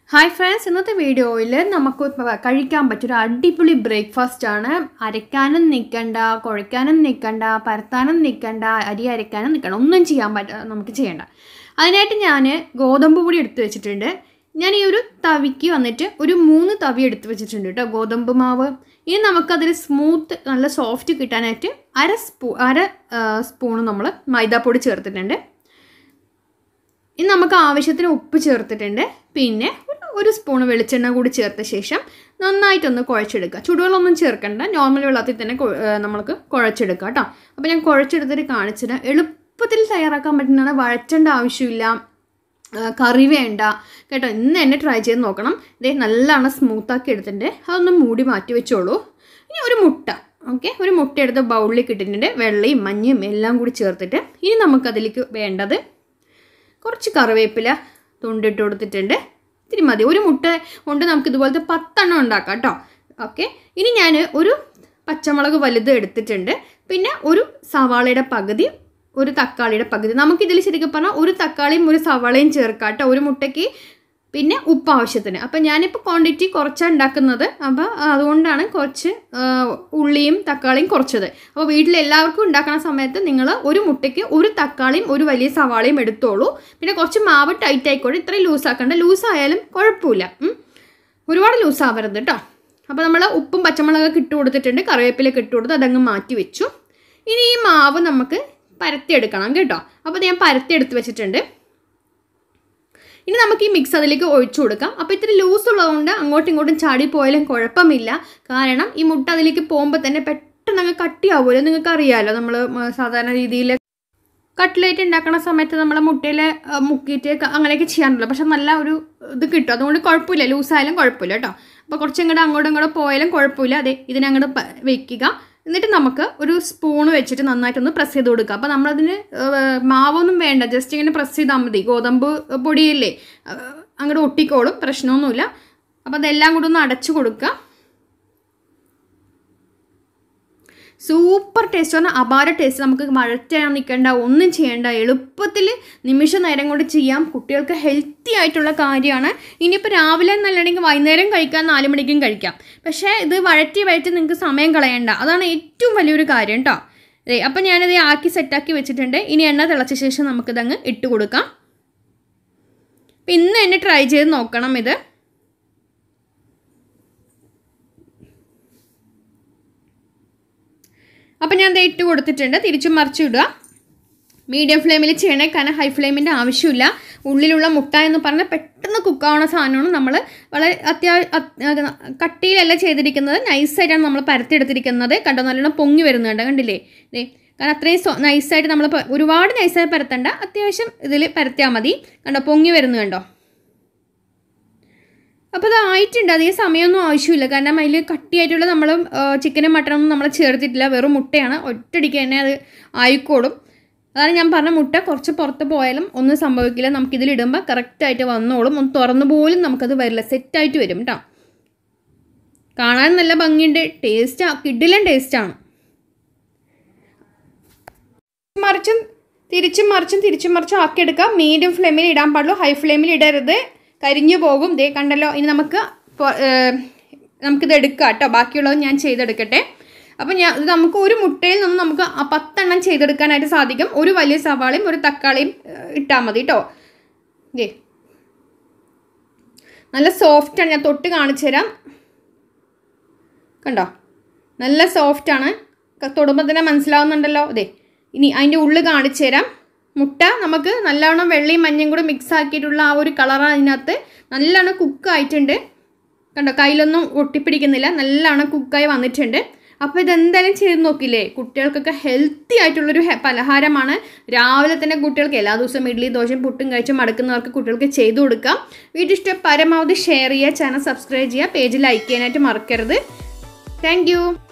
Hi friends ഇന്നത്തെ വീഡിയോയിൽ നമുക്ക് ഇപ്പ കഴിക്കാൻ പറ്റിയൊരു അടിപൊളി ബ്രേക്ക്ഫാസ്റ്റ് ആണ് അരയ്ക്കാനും നിൽക്കണ്ട കുഴയ്ക്കാനും നിൽക്കണ്ട പരത്താനും നിൽക്കണ്ട അരി അരയ്ക്കാനും നിൽക്കണ്ട ഒന്നും ചെയ്യാൻ പറ്റ നമുക്ക് ചെയ്യണ്ട അതിനായിട്ട് ഞാൻ ഗോതമ്പ് പൊടി എടുത്ത് വെച്ചിട്ടുണ്ട് ഞാൻ ഈ ഒരു തവിക്ക് വന്നിട്ട് ഒരു മൂന്ന് തവി എടുത്ത് വെച്ചിട്ടുണ്ട് കേട്ടോ ഗോതമ്പ് മാവ് ഇനി നമുക്കതിൽ സ്മൂത്ത് നല്ല സോഫ്റ്റ് കിട്ടാനായിട്ട് അര സ്പൂ അര സ്പൂണ് നമ്മൾ മൈദാപ്പൊടി ചേർത്തിട്ടുണ്ട് ഇനി നമുക്ക് ആവശ്യത്തിന് ഉപ്പ് ചേർത്തിട്ടുണ്ട് പിന്നെ ഒരു- ഒരു സ്പൂൺ വെളിച്ചെണ്ണ കൂടി ചേർത്ത ശേഷം നന്നായിട്ടൊന്ന് കുഴച്ചെടുക്കുക ചുടുവെള്ളമൊന്നും ചേർക്കണ്ട നോർമൽ വെള്ളത്തിൽ തന്നെ കൊ- ഏ, നമ്മൾക്ക് കുഴച്ചെടുക്കുക കേട്ടോ അപ്പോൾ ഞാൻ കുഴച്ചെടുത്തിട്ട് കാണിച്ചിട്ട് എളുപ്പത്തിൽ തയ്യാറാക്കാൻ പറ്റുന്നതാണ് വഴറ്റേണ്ട ആവശ്യമില്ല ആ, കറി വേണ്ട കേട്ടോ ഇന്ന് തന്നെ ട്രൈ ചെയ്ത് നോക്കണം ഇതേ നല്ലോണം സ്മൂത്താക്കി എടുത്തിട്ടുണ്ട് അതൊന്ന് മൂടി മാറ്റി വെച്ചോളൂ ഇനി ഒരു മുട്ട ഓക്കെ ഒരു മുട്ട എടുത്ത് ബൗളിൽ ഇട്ടിട്ടുണ്ട് വെള്ളയും മഞ്ഞയും എല്ലാം കൂടി ചേർത്തിട്ട് ഇനി നമുക്കതിലേക്ക് വേണ്ടത് കുറച്ച് കറിവേപ്പില തുണ്ടിട്ട് കൊടുത്തിട്ടുണ്ട് ഇത്തിരി മതി ഒരു മുട്ട കൊണ്ട് നമുക്ക് ഇതുപോലത്തെ പത്തെണ്ണം ഉണ്ടാക്കാം കേട്ടോ ഓക്കെ ഇനി ഞാൻ ഒരു പച്ചമുളക് വലുത് എടുത്തിട്ടുണ്ട് പിന്നെ ഒരു സവാളയുടെ പകുതി ഒരു തക്കാളിയുടെ പകുതി നമുക്കിതിൽ ശരിക്കും പറഞ്ഞാൽ ഒരു തക്കാളിയും ഒരു സവാളയും ചേർക്കാം കേട്ടോ ഒരു മുട്ടയ്ക്ക് പിന്നെ ഉപ്പ് ആവശ്യത്തിന് അപ്പം ഞാനിപ്പോൾ ക്വാണ്ടിറ്റി കുറച്ചാണ് ഉണ്ടാക്കുന്നത് അപ്പോൾ അതുകൊണ്ടാണ് കുറച്ച് ആ, ഉള്ളിയും തക്കാളിയും കുറച്ചത് അപ്പോൾ വീട്ടിൽ എല്ലാവർക്കും ഉണ്ടാക്കുന്ന സമയത്ത് നിങ്ങൾ ഒരു മുട്ടയ്ക്ക് ഒരു തക്കാളിയും ഒരു വലിയ സവാളയും എടുത്തോളൂ പിന്നെ കുറച്ച് മാവ് ടൈറ്റ് ആയിക്കോട്ടെ ഇത്രയും ലൂസ് ആക്കണ്ട ലൂസ് ആയാലും കുഴപ്പമില്ല ഉം. ഒരുപാട് ലൂസ് ആവരുത് കേട്ടോ അപ്പോൾ നമ്മൾ ഉപ്പും പച്ചമുളകൊക്കെ ഇട്ട് കൊടുത്തിട്ടുണ്ട് കറിവേപ്പിലൊക്കെ ഇട്ട് കൊടുത്ത് അതങ്ങ് മാറ്റി വെച്ചു ഇനി ഈ മാവ് നമുക്ക് പരത്തിയെടുക്കണം കേട്ടോ അപ്പോൾ ഞാൻ പരത്തി എടുത്ത് വെച്ചിട്ടുണ്ട് ഇനി നമുക്ക് ഈ മിക്സ് അതിലേക്ക് ഒഴിച്ചു കൊടുക്കാം അപ്പോൾ ഇത്തിരി ലൂസ് ഉള്ളതുകൊണ്ട് അങ്ങോട്ടും ഇങ്ങോട്ടും ചാടി പോയാലും കുഴപ്പമില്ല കാരണം ഈ മുട്ട അതിലേക്ക് പോകുമ്പോൾ തന്നെ പെട്ടെന്ന് അങ്ങ് കട്ടിയാവുമല്ലോ നിങ്ങൾക്ക് അറിയാമല്ലോ നമ്മൾ സാധാരണ രീതിയിൽ കട്ട്ലേറ്റ് ഉണ്ടാക്കുന്ന സമയത്ത് നമ്മൾ മുട്ടയിൽ മുക്കിയിട്ട് ക- അങ്ങനെയൊക്കെ ചെയ്യാറുണ്ടല്ലോ പക്ഷെ നല്ല ഒരു ഇത് കിട്ടും അതുകൊണ്ട് കുഴപ്പമില്ല ലൂസായാലും കുഴപ്പമില്ല കേട്ടോ അപ്പോൾ കുറച്ചും ഇങ്ങോട്ട് അങ്ങോട്ടും ഇങ്ങോട്ടും പോയാലും കുഴപ്പമില്ല അതെ ഇതിനങ്ങോട്ട് പ- വെക്കുക എന്നിട്ട് നമുക്ക് ഒരു സ്പൂൺ വെച്ചിട്ട് നന്നായിട്ടൊന്ന് പ്രസ് ചെയ്ത് കൊടുക്കുക അപ്പോൾ നമ്മളതിന് ഏഹ്, മാവൊന്നും വേണ്ട ജസ്റ്റ് ഇങ്ങനെ പ്രസ് ചെയ്താൽ മതി ഗോതമ്പ് പൊടിയില്ലേ ഏഹ്, അങ്ങോട്ട് ഒട്ടിക്കോളും പ്രശ്നമൊന്നുമില്ല അപ്പോൾ അതെല്ലാം കൂടി ഒന്ന് അടച്ചു കൊടുക്കുക സൂപ്പർ ടേസ്റ്റ് പറഞ്ഞാൽ അപാര ടേസ്റ്റ് നമുക്ക് മഴറ്റാൻ നിൽക്കേണ്ട ഒന്നും ചെയ്യേണ്ട എളുപ്പത്തിൽ നിമിഷ നേരം കൊണ്ട് ചെയ്യാം കുട്ടികൾക്ക് ഹെൽത്തി ആയിട്ടുള്ള കാര്യമാണ് ഇനിയിപ്പോൾ രാവിലെ എന്നല്ലെങ്കിൽ വൈകുന്നേരം കഴിക്കാം നാല് മണിക്കും കഴിക്കാം പക്ഷേ ഇത് വഴറ്റി വഴറ്റി നിങ്ങൾക്ക് സമയം കളയണ്ട അതാണ് ഏറ്റവും വലിയൊരു കാര്യം കേട്ടോ അതെ അപ്പം ഞാനിത് ആക്കി സെറ്റാക്കി വെച്ചിട്ടുണ്ട് ഇനി എണ്ണ തിളച്ച ശേഷം നമുക്കിതങ്ങ് ഇട്ട് കൊടുക്കാം അപ്പം ഇന്ന് തന്നെ ട്രൈ ചെയ്ത് നോക്കണം ഇത് അപ്പം ഞാൻ ദേ ഇട്ട് കൊടുത്തിട്ടുണ്ട് തിരിച്ചും മറിച്ചും ഇടുക മീഡിയം ഫ്ലെയിമിൽ ചെയ്യണേ കാരണം ഹൈ ഫ്ലെയിമിൻ്റെ ആവശ്യമില്ല ഉള്ളിലുള്ള മുട്ട എന്ന് പറഞ്ഞാൽ പെട്ടെന്ന് കുക്കാവുന്ന സാധനമാണ് നമ്മൾ വളരെ അത്യാവശ്യം കട്ടിയിലല്ല ചെയ്തിരിക്കുന്നത് നൈസായിട്ടാണ് നമ്മൾ പരത്തിയെടുത്തിരിക്കുന്നത് കണ്ടോ നല്ലോണം പൊങ്ങി വരുന്നുണ്ട് കണ്ടില്ലേ ദേ കാരണം അത്രയും സോ നൈസായിട്ട് നമ്മൾ പ- ഒരുപാട് നൈസായി പരത്തണ്ട അത്യാവശ്യം ഇതിൽ പരത്തിയാൽ മതി കണ്ടോ പൊങ്ങി വരുന്നു കണ്ടോ അപ്പോൾ അത് ആയിട്ടുണ്ട് അധികം സമയമൊന്നും ആവശ്യമില്ല കാരണം അതിൽ കട്ടിയായിട്ടുള്ള നമ്മൾ ചിക്കനും മട്ടനൊന്നും നമ്മൾ ചേർത്തിട്ടില്ല വെറും മുട്ടയാണ് ഒറ്റയടിക്ക് തന്നെ അത് ആയിക്കോളും അതാണ് ഞാൻ പറഞ്ഞ മുട്ട കുറച്ച് പുറത്ത് പോയാലും ഒന്നും സംഭവിക്കില്ല നമുക്കിതിലിടുമ്പോൾ കറക്റ്റായിട്ട് വന്നോളും ഒന്ന് തുറന്നു പോലും നമുക്കത് വരില്ല സെറ്റായിട്ട് വരും കേട്ടോ കാണാൻ നല്ല ഭംഗിയുണ്ട് ടേസ്റ്റ് കിഡിലും ടേസ്റ്റാണ് മറിച്ചും തിരിച്ചും മറിച്ചും തിരിച്ചും മറിച്ചും ആക്കിയെടുക്കാം മീഡിയം ഫ്ലെയിമിൽ ഇടാൻ പാടുള്ളൂ ഹൈ ഫ്ലെയിമിൽ ഇടരുത് കരിഞ്ഞു പോകും ദേ കണ്ടല്ലോ ഇനി നമുക്ക് പൊ- ഏർ നമുക്കിത് എടുക്കാം കേട്ടോ ബാക്കിയുള്ളത് ഞാൻ ചെയ്തെടുക്കട്ടെ അപ്പം ഞാൻ ഇത് നമുക്ക് ഒരു മുട്ടയിൽ നിന്ന് നമുക്ക് ആ പത്തെണ്ണം ചെയ്തെടുക്കാനായിട്ട് സാധിക്കും ഒരു വലിയ സവാളയും ഒരു തക്കാളിയും ഇട്ടാൽ മതി കേട്ടോ ദേ നല്ല സോഫ്റ്റാണ് ഞാൻ തൊട്ട് കാണിച്ചു തരാം കണ്ടോ നല്ല സോഫ്റ്റാണ് തൊടുമ്പോൾ തന്നെ മനസ്സിലാവുന്നുണ്ടല്ലോ അതെ ഇനി അതിൻ്റെ ഉള്ളിൽ കാണിച്ചു തരാം മുട്ട നമുക്ക് നല്ലവണ്ണം വെള്ളയും മഞ്ഞയും കൂടെ മിക്സ് ആക്കിയിട്ടുള്ള ആ ഒരു കളറാണ് അതിനകത്ത് നല്ലവണ്ണം കുക്ക് ആയിട്ടുണ്ട് കണ്ടോ കയ്യിലൊന്നും ഒട്ടിപ്പിടിക്കുന്നില്ല നല്ലവണ്ണം കുക്കായി വന്നിട്ടുണ്ട് അപ്പോൾ ഇതെന്തായാലും ചെയ്ത് നോക്കില്ലേ കുട്ടികൾക്കൊക്കെ ഹെൽത്തി ആയിട്ടുള്ളൊരു ഹെ- പലഹാരമാണ് രാവിലെ തന്നെ കുട്ടികൾക്ക് എല്ലാ ദിവസവും ഇഡ്ഡലി ദോശയും പുട്ടും കഴിച്ച് മടക്കുന്നവർക്ക് കുട്ടികൾക്ക് ചെയ്തു കൊടുക്കാം വീഡിയോ ഇഷ്ടം പരമാവധി ഷെയർ ചെയ്യുക ചാനൽ സബ്സ്ക്രൈബ് ചെയ്യുക പേജ് ലൈക്ക് ചെയ്യാനായിട്ട് മറക്കരുത് താങ്ക്